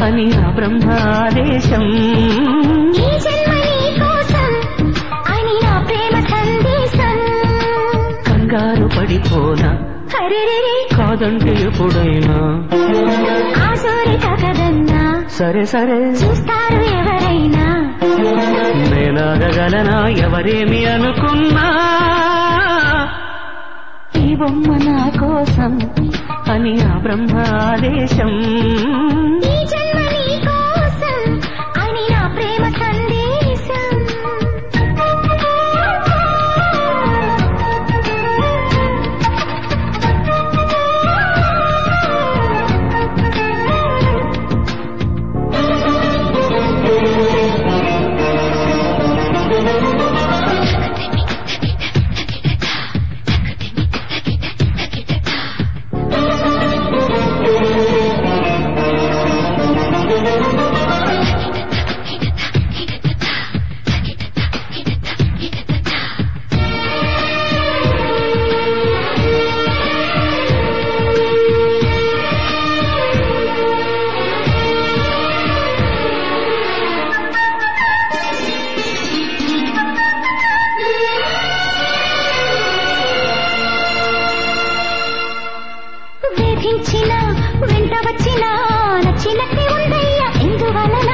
అని ఆ బ్రహ్మాదేశం ఈ జన్మ నీ కోసం అని నా ప్రేమ సందేశం కంగారు పడిపోనా హరిరి కాదంటే ఎప్పుడైనా ఆసూరి తగదన్నా సరే సరే చూస్తారు ఎవరైనా నేనాగగలనా ఎవరేమి అనుకున్నా ఈ బొమ్మ నా కోసం అని ఆ బ్రహ్మాదేశం ఈ జన్మ నీ కోసం అని నా ప్రేమ సందేశం వేధించిన వెంట వచ్చిన నచ్చినట్టే ఉందయ్యా ఎందువలన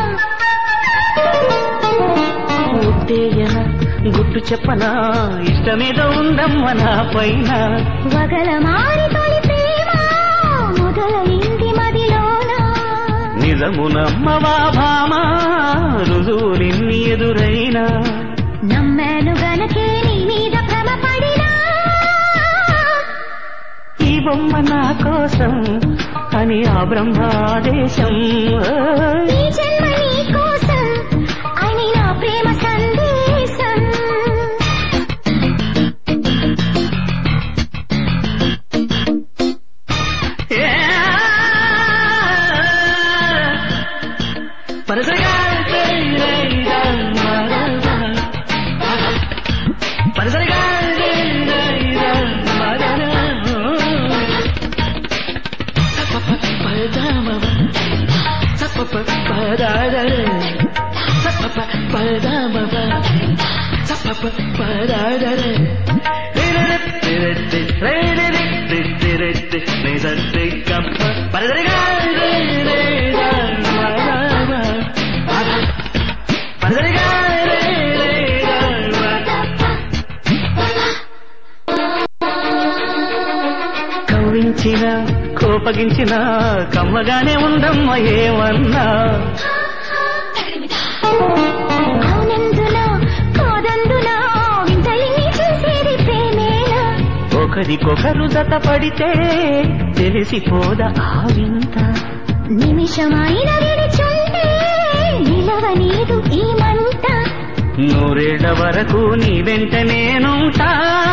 ముత్తేయన గుట్టు చెప్పనా ఇష్టమేదో ఉందమ్మ నా పైన వగల మారి తొలి ప్రేమ మొదలైంది మదిలోన నిజమునమ్మవా భామా రుజువు నిన్ని ఎదురైనా నమ్మాను గనకే నీ మీద భ్రమ పడినా ఈ బొమ్మ నా కోసం అని ఆ బ్రహ్మాదేశం ఈ జన్మ నీ కోసం అని నా ప్రేమ సందేశం పరసగా పరసగా కవ్వించిన కోపగించిన కమ్మగానే ఉందమ్మ ఏమన్నా అవునందునా కాదందునా వింతలిని చూసేది ప్రేమేనా ఒకరికొకరు జత పడితే తెలిసిపోద ఆ వింత నిమిషమైన విడిచుంటే నిలవనీదు ఈ మంట నూరేళ్ల వరకు నీ వెంట నేనుంటా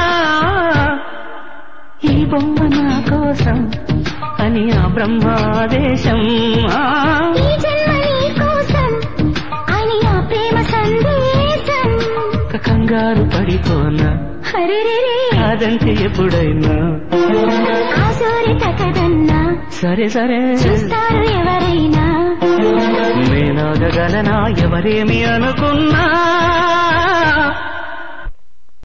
ఈ బొమ్మ నా కోసం అని ఆ బ్రహ్మాదేశం ఆ, ఈ జన్మ నీ కోసం అని నా ప్రేమ సందేశం కంగారు పడిపోనా హరిరి కాదంటే ఎప్పుడైనా ఆసూరి తకదన్నా సరే సరే చూస్తారు ఎవరైనా నేనాగగలనా ఎవరేమి అనుకున్నా